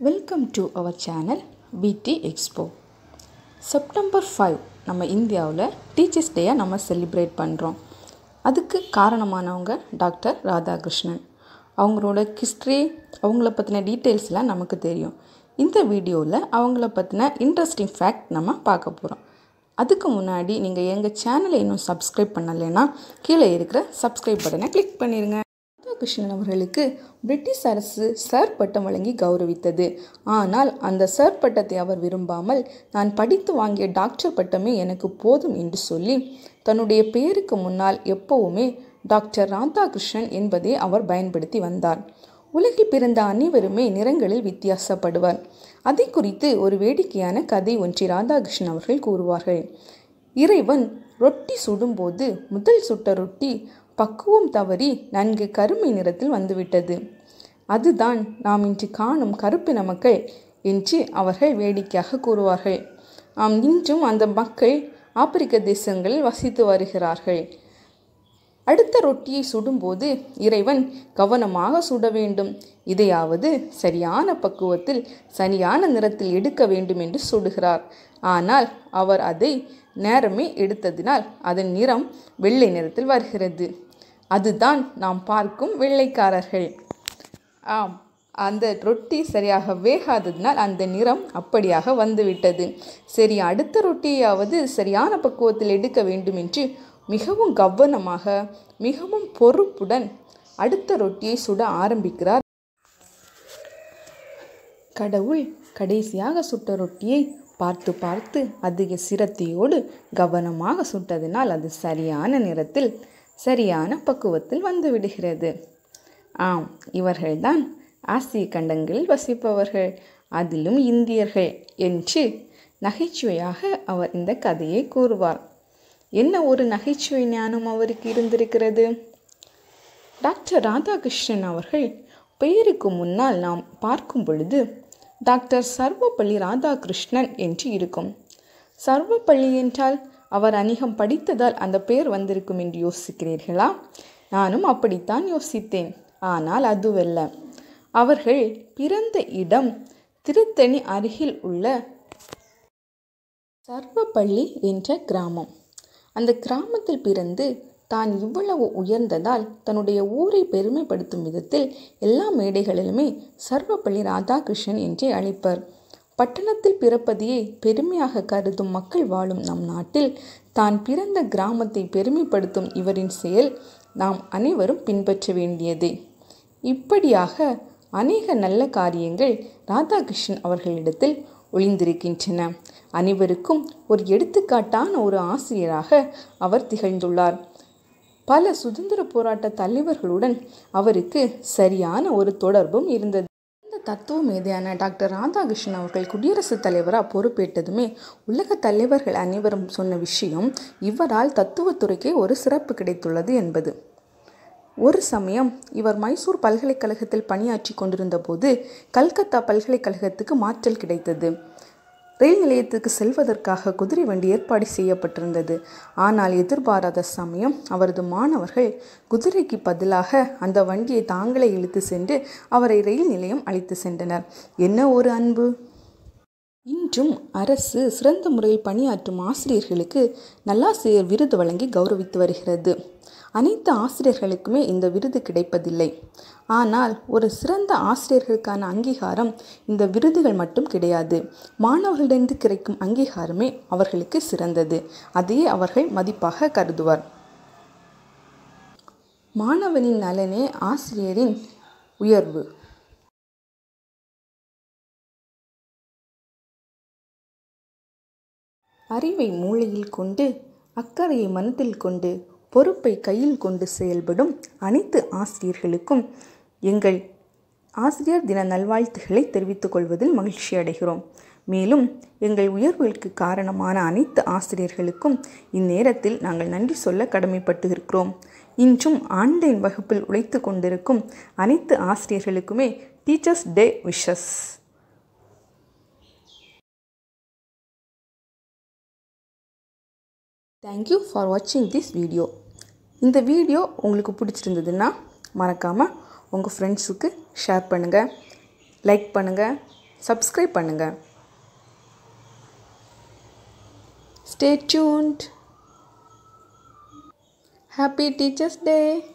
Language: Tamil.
வெல்கம் டு அவர் சேனல் பிடி எக்ஸ்போ செப்டம்பர் ஃபைவ் நம்ம இந்தியாவில் டீச்சர்ஸ் டேயை நம்ம செலிப்ரேட் பண்ணுறோம் அதுக்கு காரணமானவங்க டாக்டர் ராதாகிருஷ்ணன் அவங்களோட ஹிஸ்ட்ரி அவங்கள பற்றின டீட்டெயில்ஸ்லாம் நமக்கு தெரியும் இந்த வீடியோவில் அவங்கள பற்றின இன்ட்ரெஸ்டிங் ஃபேக்ட் நம்ம பார்க்க போகிறோம் அதுக்கு முன்னாடி நீங்கள் எங்கள் சேனலை இன்னும் சப்ஸ்கிரைப் பண்ணலைன்னா கீழே இருக்கிற சப்ஸ்கிரைப் பட்டனை கிளிக் பண்ணிடுங்க ராதாகிருஷ்ணன் அவர்களுக்கு பிரிட்டிஷ் அரசு சர் பட்டம் வழங்கி கௌரவித்தது ஆனால் அந்த சர் பட்டத்தை அவர் விரும்பாமல் நான் படித்து வாங்கிய டாக்டர் பட்டமே எனக்கு போதும் என்று சொல்லி தன்னுடைய பெயருக்கு முன்னால் எப்பவுமே டாக்டர் ராதாகிருஷ்ணன் என்பதை அவர் பயன்படுத்தி வந்தார் உலகில் பிறந்த அனைவருமே நிறங்களில் வித்தியாசப்படுவார் அதை குறித்து ஒரு வேடிக்கையான கதை ஒன்றை ராதாகிருஷ்ணன் அவர்கள் கூறுவார்கள் இறைவன் ரொட்டி சுடும்போது முதல் சுட்ட ரொட்டி பக்குவம் தவறி நன்கு கருமை நிறத்தில் வந்துவிட்டது அதுதான் நாம் இன்று காணும் கருப்பின மக்கள் என்று அவர்கள் வேடிக்கையாக கூறுவார்கள் ஆம் இன்றும் அந்த மக்கள் ஆப்பிரிக்க தேசங்களில் வசித்து வருகிறார்கள் அடுத்த ரொட்டியை சுடும்போது இறைவன் கவனமாக சுட வேண்டும் இதையாவது சரியான பக்குவத்தில் சரியான நிறத்தில் எடுக்க வேண்டும் என்று சுடுகிறார் ஆனால் அவர் அதை நேரமே எடுத்ததினால் அதன் நிறம் வெள்ளை நிறத்தில் வருகிறது அதுதான் நாம் பார்க்கும் வெள்ளைக்காரர்கள் ஆம் அந்த ரொட்டி சரியாக வேகாததினால் அந்த நிறம் அப்படியாக வந்துவிட்டது சரி அடுத்த ரொட்டியாவது சரியான பக்குவத்தில் எடுக்க வேண்டும் என்று மிகவும் கவனமாக மிகவும் பொறுப்புடன் அடுத்த ரொட்டியை சுட ஆரம்பிக்கிறார் கடவுள் கடைசியாக சுட்ட ரொட்டியை பார்த்து பார்த்து அதிக சிரத்தையோடு கவனமாக சுட்டதினால் அது சரியான நிறத்தில் சரியான பக்குவத்தில் வந்து விடுகிறது ஆம் இவர்கள்தான் ஆசிய கண்டங்களில் வசிப்பவர்கள் அதிலும் இந்தியர்கள் என்று நகைச்சுவையாக அவர் இந்த கதையை கூறுவார் என்ன ஒரு நகைச்சுவை ஞானம் அவருக்கு இருந்திருக்கிறது டாக்டர் ராதாகிருஷ்ணன் அவர்கள் பெயருக்கு முன்னால் நாம் பார்க்கும் பொழுது டாக்டர் சர்வப்பள்ளி ராதாகிருஷ்ணன் என்று இருக்கும் சர்வப்பள்ளி என்றால் அவர் அநேகம் படித்ததால் அந்த பெயர் வந்திருக்கும் என்று யோசிக்கிறீர்களா நானும் அப்படித்தான் யோசித்தேன் ஆனால் அதுவல்ல அவர்கள் பிறந்த இடம் திருத்தணி அருகில் உள்ள சர்வப்பள்ளி என்ற கிராமம் அந்த கிராமத்தில் பிறந்து தான் இவ்வளவு உயர்ந்ததால் தன்னுடைய ஊரை பெருமைப்படுத்தும் விதத்தில் எல்லா மேடைகளிலுமே சர்வப்பள்ளி ராதாகிருஷ்ணன் என்றே அழைப்பர் பட்டணத்தில் பிறப்பதையே பெருமையாக கருதும் மக்கள் வாழும் நம் நாட்டில் தான் பிறந்த கிராமத்தை பெருமைப்படுத்தும் இவரின் செயல் நாம் அனைவரும் பின்பற்ற வேண்டியதே இப்படியாக அநேக நல்ல காரியங்கள் ராதாகிருஷ்ணன் அவர்களிடத்தில் ஒளிந்திருக்கின்றன அனைவருக்கும் ஒரு எடுத்துக்காட்டான ஒரு ஆசிரியராக அவர் திகழ்ந்துள்ளார் பல சுதந்திர போராட்ட தலைவர்களுடன் அவருக்கு சரியான ஒரு தொடர்பும் இருந்தது இந்த தத்துவ மேதையான டாக்டர் ராதாகிருஷ்ணன் அவர்கள் குடியரசுத் தலைவராக பொறுப்பேற்றதுமே உலக தலைவர்கள் அனைவரும் சொன்ன விஷயம் இவரால் தத்துவத்துறைக்கே ஒரு சிறப்பு கிடைத்துள்ளது என்பது ஒரு சமயம் இவர் மைசூர் பல்கலைக்கழகத்தில் பணியாற்றி கொண்டிருந்த போது கல்கத்தா பல்கலைக்கழகத்துக்கு மாற்றல் கிடைத்தது ரயில் நிலையத்துக்கு செல்வதற்காக குதிரை வண்டி ஏற்பாடு செய்யப்பட்டிருந்தது ஆனால் எதிர்பாராத சமயம் அவரது மாணவர்கள் குதிரைக்கு பதிலாக அந்த வண்டியை தாங்களே இழுத்து சென்று அவரை ரயில் நிலையம் அழைத்து சென்றனர் என்ன ஒரு அன்பு இன்றும் அரசு சிறந்த முறையில் பணியாற்றும் ஆசிரியர்களுக்கு நல்லாசிரியர் விருது வழங்கி கௌரவித்து வருகிறது அனைத்து ஆசிரியர்களுக்குமே இந்த விருது கிடைப்பதில்லை ஆனால் ஒரு சிறந்த ஆசிரியர்களுக்கான அங்கீகாரம் இந்த விருதுகள் மட்டும் கிடையாது மாணவர்களிடந்து கிடைக்கும் அங்கீகாரமே அவர்களுக்கு சிறந்தது அதையே அவர்கள் மதிப்பாக கருதுவர் மாணவனின் நலனே ஆசிரியரின் உயர்வு அறிவை மூளையில் கொண்டு அக்கறையை மனத்தில் கொண்டு பொறுப்பை கையில் கொண்டு செயல்படும் அனைத்து ஆசிரியர்களுக்கும் எங்கள் ஆசிரியர் தின நல்வாழ்த்துக்களை தெரிவித்துக் கொள்வதில் மகிழ்ச்சி அடைகிறோம் மேலும் எங்கள் உயர்வுகளுக்கு காரணமான அனைத்து ஆசிரியர்களுக்கும் இந்நேரத்தில் நாங்கள் நன்றி சொல்ல கடமைப்பட்டு இருக்கிறோம் இன்றும் ஆன்லைன் வகுப்பில் உழைத்து கொண்டிருக்கும் அனைத்து ஆசிரியர்களுக்குமே teachers day wishes thank you for வாட்சிங் திஸ் வீடியோ இந்த வீடியோ உங்களுக்கு பிடிச்சிருந்ததுன்னா மறக்காமல் உங்கள் ஃப்ரெண்ட்ஸுக்கு ஷேர் பண்ணுங்கள் லைக் பண்ணுங்கள் சப்ஸ்கிரைப் பண்ணுங்கள் ஸ்டே டியூன்ட் ஹாப்பி டீச்சர்ஸ் டே